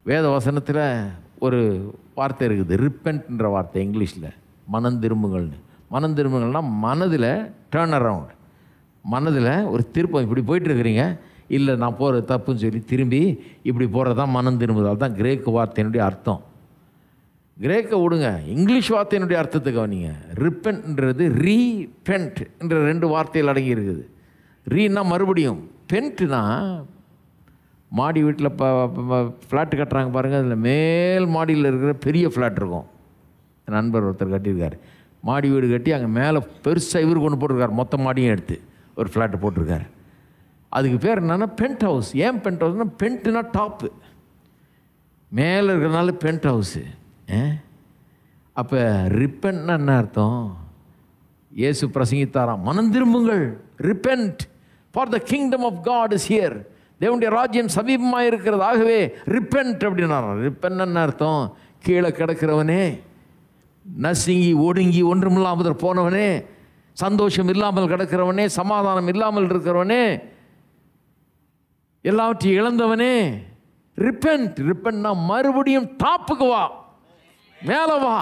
வேத வசனத்தில் ஒரு வார்த்தை இருக்குது ரிப்பென்ட்ன்ற வார்த்தை இங்கிலீஷில் மனம் திரும்புங்கள்னு மனம் திரும்புங்கள்னா மனதில் டேர்ன் அரவுண்ட் மனதில் ஒரு திருப்பம் இப்படி போயிட்டு இருக்கிறீங்க இல்லை நான் போகிறது தப்புன்னு சொல்லி திரும்பி இப்படி போகிறது தான் மனம் திரும்புதல் தான் கிரேக்கு வார்த்தையினுடைய அர்த்தம் கிரேக்க விடுங்க இங்கிலீஷ் வார்த்தையினுடைய அர்த்தத்தை கவனிங்க ரிப்பென்ட்ன்றது ரீபென்ட் என்ற ரெண்டு வார்த்தைகள் அடங்கி இருக்குது ரீனா மறுபடியும் பென்ட்னா மாடி வீட்டில் ப ஃப்ளாட்டு கட்டுறாங்க பாருங்கள் அதில் மேல் மாடியில் இருக்கிற பெரிய ஃப்ளாட் இருக்கும் என் நண்பர் ஒருத்தர் கட்டியிருக்காரு மாடி வீடு கட்டி அங்கே மேலே பெருசாக இவர் கொண்டு போட்டிருக்காரு மொத்த மாடியும் எடுத்து ஒரு ஃப்ளாட்டு போட்டிருக்காரு அதுக்கு பேர் என்னென்னா பென்ட் ஹவுஸ் ஏன் பென்ட் ஹவுஸ்னா பென்ட்னா டாப்பு மேலே இருக்கிறனால பென்ட் ஹவுஸு அப்போ ரிப்பென்ட்னா என்ன அர்த்தம் இயேசு பிரசங்கித்தாராம் மனம் திரும்புங்கள் repent for the kingdom of God is here தேவனுடைய ராஜ்யம் சமீபமாக இருக்கிறது ஆகவே ரிப்பென்ட் அப்படின்னாராம் ரிப்பென்ட் என்ன அர்த்தம் கீழே கிடக்கிறவனே நசுங்கி ஒடுங்கி ஒன்றுமில்லாமல் போனவனே சந்தோஷம் இல்லாமல் கிடக்கிறவனே சமாதானம் இல்லாமல் இருக்கிறவனே எல்லாவற்றையும் இழந்தவனே ரிப்பென்ட் ரிப்பென்ட்னா மறுபடியும் டாப்புக்கு வா மேலே வா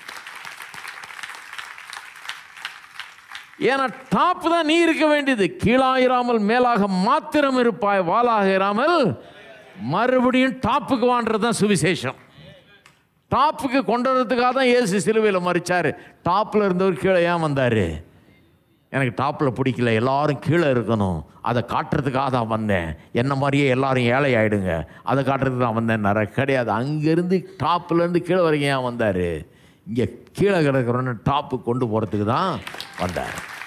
ஏன்னா டாப் தான் நீ இருக்க வேண்டியது கீழாயிராமல் மேலாக மாத்திரம் இருப்பாய் வாளாக இராமல் மறுபடியும் டாப்புக்கு வான்றது தான் சுவிசேஷம் டாப்புக்கு கொண்டு வரதுக்காக தான் இயேசு சிலுவையில் மறிச்சார் டாப்பில் இருந்தவர் கீழே ஏன் வந்தார் எனக்கு டாப்பில் பிடிக்கல எல்லாரும் கீழே இருக்கணும் அதை காட்டுறதுக்காக தான் வந்தேன் என்ன மாதிரியே எல்லாரும் ஏழை ஆயிடுங்க அதை காட்டுறதுக்கு தான் வந்தேன் நிறைய கிடையாது அங்கேருந்து டாப்லேருந்து கீழே வரைக்கும் ஏன் வந்தார் இங்கே கீழே கிடக்கிறோன்னு டாப்பு கொண்டு போகிறதுக்கு தான் வந்தார்